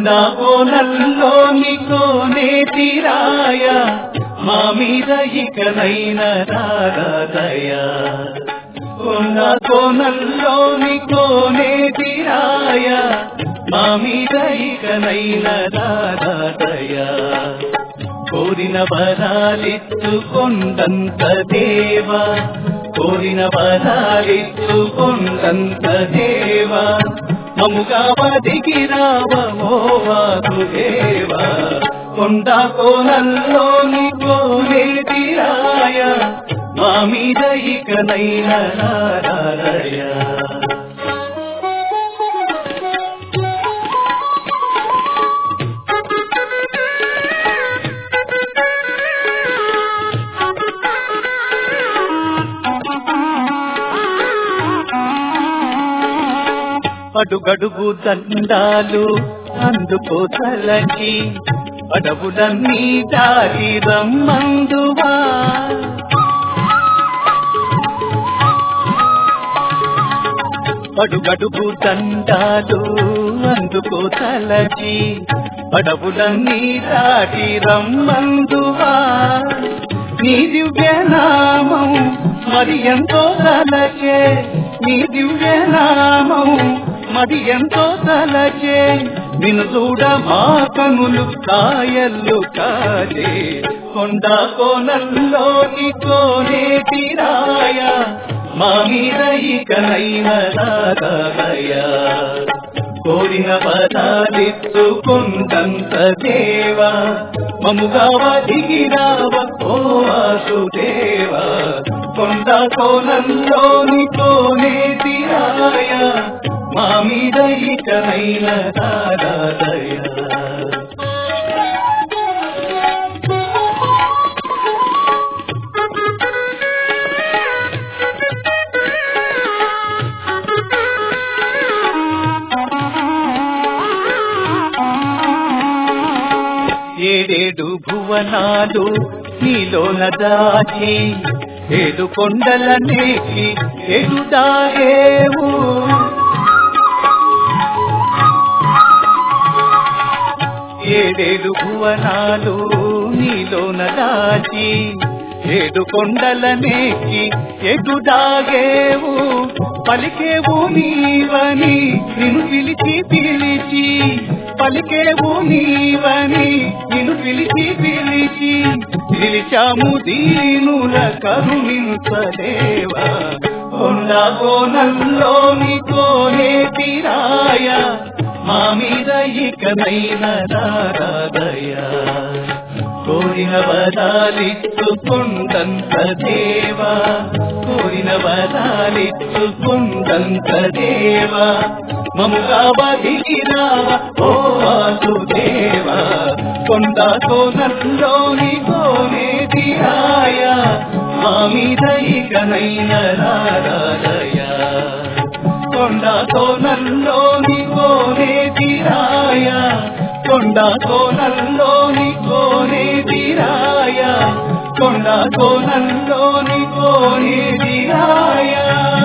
కొండ కోనల్లోని కోనే తీరాయ మా మీద ఇకనైన రాదయ కొండ కోనల్లోని కోనే తీరాయ మా మీద ఇకనైన రాదయ కోరిన వరాలిచ్చుకొండంత దేవా కోరిన వరాలిచ్చుకొండంత దేవా మముగా వదికి రావమో వాసుదేవా కొండ కోనల్లోని కోనే తీరాయ మా మీద ఇకనైన నారాయ అడుగడుగు దండాలు అందుకో తలకి అడవులన్నీ దారి రమ్మందువా అడుగడుగు దండాలు అందుకో తలకి అడవులన్నీ దాటి రమ్మందువా నీ దివ్య నామం మరి ఎంతో తలచే నీ దివ్య నామం మరి ఎంతో తలచే నిన్ను చూడ మా కనులు కాయల్లు కాజే కొండ కోనల్లోని కోనే తీరాయ మా మీద ఇకనైన రాదయ కోరిన పదాలిచ్చుకుందంత దేవా మముగా దిగిరావ ఓ వాసుదేవా కొండ కోనంలోని కోనే తీరాయ మా మీద ఇకనైన దాదాదయ ఏడేడు భువనాలు నీలోన దాచి ఏడు కొండల నేకి ఎదుదాయేవు ఏడేడు భువనాలు నీలోన దాచి ఏడు కొండల నేకి ఎగుదాగేవు పలికేవు నీవని నిన్ను పిలిచి పిలిచి పలికేవు నీవని నిన్ను పిలిచి పిలిచి పిలిచాము దీనుల కరుణించలేవా కొండ కోనల్లోని కోనే తీరాయ మా మీద ఇకనైన నారాదయ కోరిన వరాలిచ్చుకుందంత దేవా కోరిన వరాలిచ్చుకుందంత దేవా మముగా బదిగిరావ ఓ వాసుదేవా కొండ కోనల్లోని కోనే తీరాయ మా మీద ఇకనైన నారాదయ కొండ కోనల్లోని కోనే తీరాయ కొండ కోనల్లోని కోనే తీరాయ కొండ కోనల్లోని కోనే తీరాయ